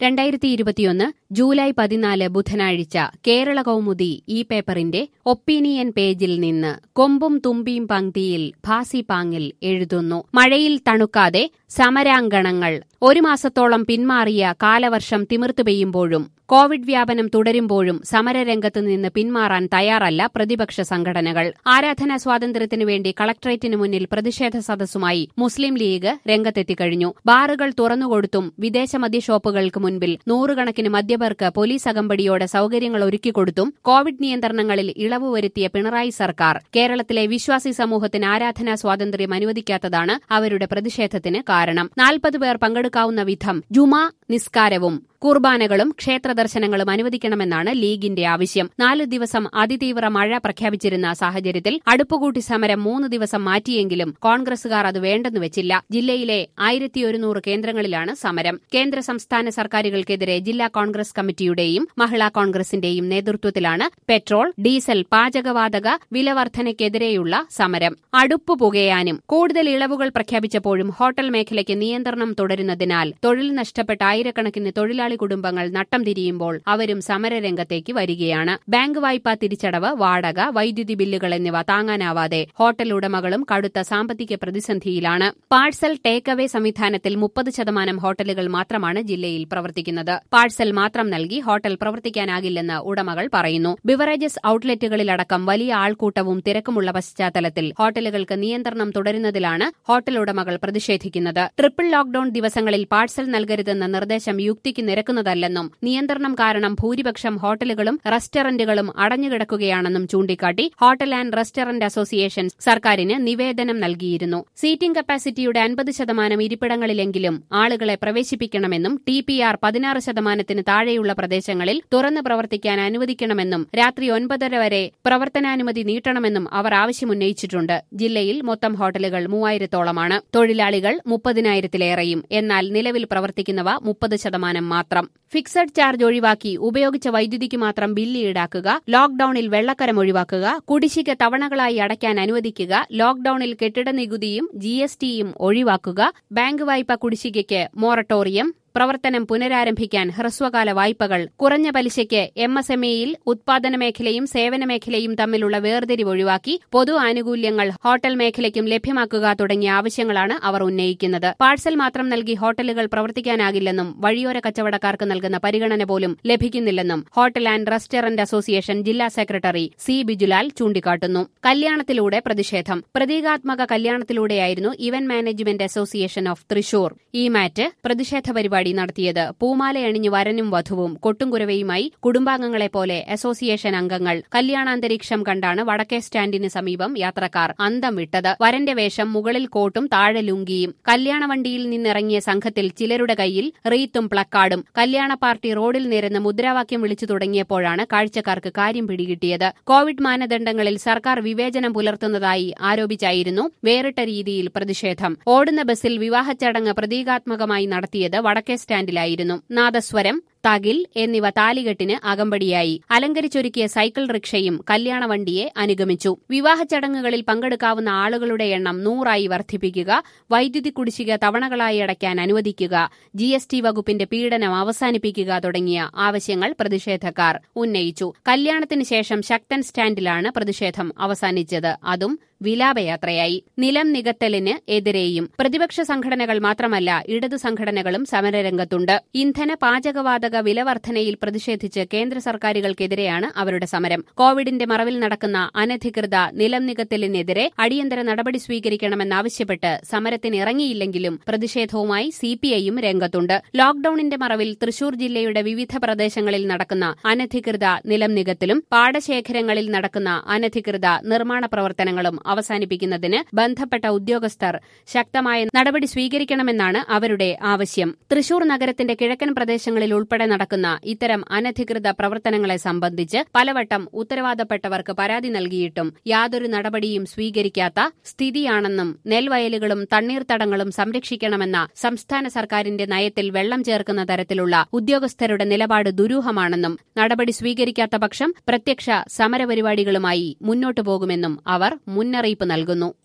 രണ്ടായിരത്തി ഇരുപത്തിയൊന്ന് ജൂലൈ പതിനാല് ബുധനാഴ്ച കേരള കൗമുദി ഈ പേപ്പറിന്റെ ഒപ്പീനിയൻ പേജിൽ നിന്ന് കൊമ്പും തുമ്പിയും പങ്ക്തിയിൽ ഭാസിപാങ്ങിൽ എഴുതുന്നു മഴയിൽ തണുക്കാതെ സമരാങ്കണങ്ങൾ ഒരു മാസത്തോളം പിന്മാറിയ കാലവർഷം തിമിർത്തു പെയ്യുമ്പോഴും കോവിഡ് വ്യാപനം തുടരുമ്പോഴും സമരരംഗത്ത് നിന്ന് പിന്മാറാൻ തയ്യാറല്ല പ്രതിപക്ഷ സംഘടനകൾ ആരാധനാ സ്വാതന്ത്ര്യത്തിനു വേണ്ടി കളക്ടറേറ്റിന് മുന്നിൽ പ്രതിഷേധ സദസ്സുമായി മുസ്ലിം ലീഗ് രംഗത്തെത്തിക്കഴിഞ്ഞു ബാറുകൾ തുറന്നുകൊടുത്തും വിദേശ മദ്യഷോപ്പുകൾക്ക് മുൻപിൽ നൂറുകണക്കിന് മദ്യപർക്ക് പോലീസ് അകമ്പടിയോടെ സൌകര്യങ്ങൾ ഒരുക്കിക്കൊടുത്തും കോവിഡ് നിയന്ത്രണങ്ങളിൽ ഇളവ് വരുത്തിയ പിണറായി സർക്കാർ കേരളത്തിലെ വിശ്വാസി സമൂഹത്തിന് ആരാധനാ സ്വാതന്ത്ര്യം അനുവദിക്കാത്തതാണ് അവരുടെ പ്രതിഷേധത്തിന് കാരണം നാൽപ്പത് പേർ പങ്കെടുക്കാവുന്ന വിധം ജുമാ നിസ്കാരവും കുർബാനകളും ക്ഷേത്ര ദർശനങ്ങളും അനുവദിക്കണമെന്നാണ് ലീഗിന്റെ ആവശ്യം നാല് ദിവസം അതിതീവ്ര മഴ പ്രഖ്യാപിച്ചിരുന്ന സാഹചര്യത്തിൽ അടുപ്പുകൂട്ടി സമരം മൂന്ന് ദിവസം മാറ്റിയെങ്കിലും കോൺഗ്രസുകാർ അത് വേണ്ടെന്ന് വെച്ചില്ല ജില്ലയിലെ ആയിരത്തി ഒരുന്നൂറ് കേന്ദ്രങ്ങളിലാണ് സമരം കേന്ദ്ര സംസ്ഥാന സർക്കാരുകൾക്കെതിരെ ജില്ലാ കോൺഗ്രസ് കമ്മിറ്റിയുടെയും മഹിളാ കോൺഗ്രസിന്റെയും നേതൃത്വത്തിലാണ് പെട്രോൾ ഡീസൽ പാചകവാതക വിലവർധനയ്ക്കെതിരെയുള്ള സമരം അടുപ്പ് പുകയാനും കൂടുതൽ ഇളവുകൾ പ്രഖ്യാപിച്ചപ്പോഴും ഹോട്ടൽ മേഖലയ്ക്ക് നിയന്ത്രണം തുടരുന്നതിനാൽ തൊഴിൽ നഷ്ടപ്പെട്ട ആയിരക്കണക്കിന് തൊഴിലാളി കുടുംബങ്ങൾ നട്ടം തിരിയുമ്പോൾ അവരും സമരരംഗത്തേക്ക് വരികയാണ് ബാങ്ക് വായ്പാ തിരിച്ചടവ് വാടക വൈദ്യുതി ബില്ലുകൾ എന്നിവ താങ്ങാനാവാതെ ഹോട്ടൽ ഉടമകളും കടുത്ത സാമ്പത്തിക പ്രതിസന്ധിയിലാണ് പാഴ്സൽ ടേക്ക് അവേ സംവിധാനത്തിൽ മുപ്പത് ശതമാനം ഹോട്ടലുകൾ മാത്രമാണ് ജില്ലയിൽ പ്രവർത്തിക്കുന്നത് പാഴ്സൽ മാത്രം നൽകി ഹോട്ടൽ പ്രവർത്തിക്കാനാകില്ലെന്ന് ഉടമകൾ പറയുന്നു ബിവറേജസ് ഔട്ട്ലെറ്റുകളിലടക്കം വലിയ ആൾക്കൂട്ടവും തിരക്കുമുള്ള പശ്ചാത്തലത്തിൽ ഹോട്ടലുകൾക്ക് നിയന്ത്രണം തുടരുന്നതിലാണ് ഹോട്ടൽ ഉടമകൾ പ്രതിഷേധിക്കുന്നത് ട്രിപ്പിൾ ലോക്ഡൌൺ ദിവസങ്ങളിൽ പാഴ്സൽ നൽകരുതെന്ന നിർദ്ദേശം യുക്തിക്ക് നിരക്കുന്നതല്ലെന്നും നിയന്ത്രണം കാരണം ഭൂരിപക്ഷം ഹോട്ടലുകളും റെസ്റ്റോറന്റുകളും അടഞ്ഞുകിടക്കുകയാണെന്നും ചൂണ്ടിക്കാട്ടി ഹോട്ടൽ ആൻഡ് റെസ്റ്റോറന്റ് അസോസിയേഷൻ സർക്കാരിന് നിവേദനം നൽകിയിരുന്നു സീറ്റിംഗ് കപ്പാസിറ്റിയുടെ അൻപത് ശതമാനം ഇരിപ്പിടങ്ങളിലെങ്കിലും ആളുകളെ പ്രവേശിപ്പിക്കണമെന്നും ടി പി ആർ പതിനാറ് ശതമാനത്തിന് താഴെയുള്ള പ്രദേശങ്ങളിൽ തുറന്ന് പ്രവർത്തിക്കാൻ അനുവദിക്കണമെന്നും രാത്രി ഒൻപതര വരെ പ്രവർത്തനാനുമതി നീട്ടണമെന്നും അവർ ആവശ്യമുന്നയിച്ചിട്ടുണ്ട് ജില്ലയിൽ മൊത്തം ഹോട്ടലുകൾ മൂവായിരത്തോളമാണ് തൊഴിലാളികൾ മുപ്പതിനായിരത്തിലേറെയും എന്നാൽ നിലവിൽ പ്രവർത്തിക്കുന്നവ മുപ്പത് ശതമാനം മാത്രം ഫിക്സഡ് ചാർജ് ഒഴിവാക്കി ഉപയോഗിച്ച വൈദ്യുതിക്ക് മാത്രം ബില്ല് ഈടാക്കുക ലോക്ഡൌണിൽ വെള്ളക്കരം ഒഴിവാക്കുക കുടിശ്ശിക തവണകളായി അടയ്ക്കാൻ അനുവദിക്കുക ലോക്ഡൌണിൽ കെട്ടിട നികുതിയും ജി ഒഴിവാക്കുക ബാങ്ക് വായ്പ കുടിശ്ശികയ്ക്ക് മൊറട്ടോറിയം പ്രവർത്തനം പുനരാരംഭിക്കാൻ ഹ്രസ്വകാല വായ്പകൾ കുറഞ്ഞ പലിശയ്ക്ക് എം എസ് എം ഇയിൽ ഉത്പാദന മേഖലയും സേവന മേഖലയും തമ്മിലുള്ള വേർതിരിവ് ഒഴിവാക്കി പൊതു ആനുകൂല്യങ്ങൾ ഹോട്ടൽ മേഖലയ്ക്കും ലഭ്യമാക്കുക തുടങ്ങിയ ആവശ്യങ്ങളാണ് അവർ ഉന്നയിക്കുന്നത് പാഴ്സൽ മാത്രം നൽകി ഹോട്ടലുകൾ പ്രവർത്തിക്കാനാകില്ലെന്നും വഴിയോര കച്ചവടക്കാർക്ക് നൽകുന്ന പരിഗണന പോലും ലഭിക്കുന്നില്ലെന്നും ഹോട്ടൽ ആൻഡ് റെസ്റ്റോറന്റ് അസോസിയേഷൻ ജില്ലാ സെക്രട്ടറി സി ബിജുലാൽ ചൂണ്ടിക്കാട്ടുന്നു കല്യാണത്തിലൂടെ പ്രതിഷേധം പ്രതീകാത്മക കല്യാണത്തിലൂടെയായിരുന്നു event management association of Thrissur ഈ മാറ്റ് പ്രതിഷേധ പരിപാടി പരിപാടി നടത്തിയത് പൂമാലയണിഞ്ഞ് വരനും വധുവും കൊട്ടുംകുരവയുമായി കുടുംബാംഗങ്ങളെ പോലെ അസോസിയേഷൻ അംഗങ്ങൾ കല്യാണാന്തരീക്ഷം കണ്ടാണ് വടക്കേ സ്റ്റാൻഡിന് സമീപം യാത്രക്കാർ അന്തം വിട്ടത് വരന്റെ വേഷം മുകളിൽ കോട്ടും താഴെ ലുങ്കിയും കല്യാണ വണ്ടിയിൽ നിന്നിറങ്ങിയ സംഘത്തിൽ ചിലരുടെ കയ്യിൽ റീത്തും പ്ലക്കാർഡും കല്യാണ പാർട്ടി റോഡിൽ നിരന്ന് മുദ്രാവാക്യം വിളിച്ചു തുടങ്ങിയപ്പോഴാണ് കാഴ്ചക്കാർക്ക് കാര്യം പിടികിട്ടിയത് കോവിഡ് മാനദണ്ഡങ്ങളിൽ സർക്കാർ വിവേചനം പുലർത്തുന്നതായി ആരോപിച്ചായിരുന്നു വേറിട്ട രീതിയിൽ പ്രതിഷേധം ഓടുന്ന ബസ്സിൽ വിവാഹച്ചടങ്ങ് പ്രതീകാത്മകമായി നടത്തിയത് വടക്കേ സ്റ്റാൻഡിലായിരുന്നു നാദസ്വരം തകിൽ എന്നിവ താലികെട്ടിന് അകമ്പടിയായി അലങ്കരിച്ചൊരുക്കിയ സൈക്കിൾ റിക്ഷയും കല്യാണ വണ്ടിയെ അനുഗമിച്ചു വിവാഹ ചടങ്ങുകളിൽ പങ്കെടുക്കാവുന്ന ആളുകളുടെ എണ്ണം നൂറായി വർദ്ധിപ്പിക്കുക വൈദ്യുതി കുടിശ്ശിക തവണകളായി അടയ്ക്കാൻ അനുവദിക്കുക ജി എസ് ടി വകുപ്പിന്റെ പീഡനം അവസാനിപ്പിക്കുക തുടങ്ങിയ ആവശ്യങ്ങൾ പ്രതിഷേധക്കാർ ഉന്നയിച്ചു കല്യാണത്തിന് ശേഷം ശക്തൻ സ്റ്റാൻഡിലാണ് പ്രതിഷേധം അവസാനിച്ചത് അതും വിലാപയാത്രയായി നിലം നികത്തലിന് എതിരെയും പ്രതിപക്ഷ സംഘടനകൾ മാത്രമല്ല ഇടതു സംഘടനകളും സമരരംഗത്തുണ്ട് ഇന്ധന പാചകവാതക വിലവർധനയിൽ പ്രതിഷേധിച്ച് കേന്ദ്ര സർക്കാരുകൾക്കെതിരെയാണ് അവരുടെ സമരം കോവിഡിന്റെ മറവിൽ നടക്കുന്ന അനധികൃത നിലം നികത്തലിനെതിരെ അടിയന്തര നടപടി സ്വീകരിക്കണമെന്നാവശ്യപ്പെട്ട് സമരത്തിനിറങ്ങിയില്ലെങ്കിലും പ്രതിഷേധവുമായി സിപിഐയും രംഗത്തുണ്ട് ലോക്ഡൌണിന്റെ മറവിൽ തൃശൂർ ജില്ലയുടെ വിവിധ പ്രദേശങ്ങളിൽ നടക്കുന്ന അനധികൃത നിലം നികത്തലും പാടശേഖരങ്ങളിൽ നടക്കുന്ന അനധികൃത നിർമ്മാണ പ്രവർത്തനങ്ങളും അവസാനിപ്പിക്കുന്നതിന് ബന്ധപ്പെട്ട ഉദ്യോഗസ്ഥർ ശക്തമായ നടപടി സ്വീകരിക്കണമെന്നാണ് അവരുടെ ആവശ്യം തൃശൂർ നഗരത്തിന്റെ കിഴക്കൻ പ്രദേശങ്ങളിൽ ഉൾപ്പെടെ നടക്കുന്ന ഇത്തരം അനധികൃത പ്രവർത്തനങ്ങളെ സംബന്ധിച്ച് പലവട്ടം ഉത്തരവാദപ്പെട്ടവർക്ക് പരാതി നൽകിയിട്ടും യാതൊരു നടപടിയും സ്വീകരിക്കാത്ത സ്ഥിതിയാണെന്നും നെൽവയലുകളും തണ്ണീർത്തടങ്ങളും സംരക്ഷിക്കണമെന്ന സംസ്ഥാന സർക്കാരിന്റെ നയത്തിൽ വെള്ളം ചേർക്കുന്ന തരത്തിലുള്ള ഉദ്യോഗസ്ഥരുടെ നിലപാട് ദുരൂഹമാണെന്നും നടപടി സ്വീകരിക്കാത്ത പക്ഷം പ്രത്യക്ഷ സമരപരിപാടികളുമായി മുന്നോട്ടു പോകുമെന്നും അവർ മുന്നറിയിപ്പ് നൽകുന്നു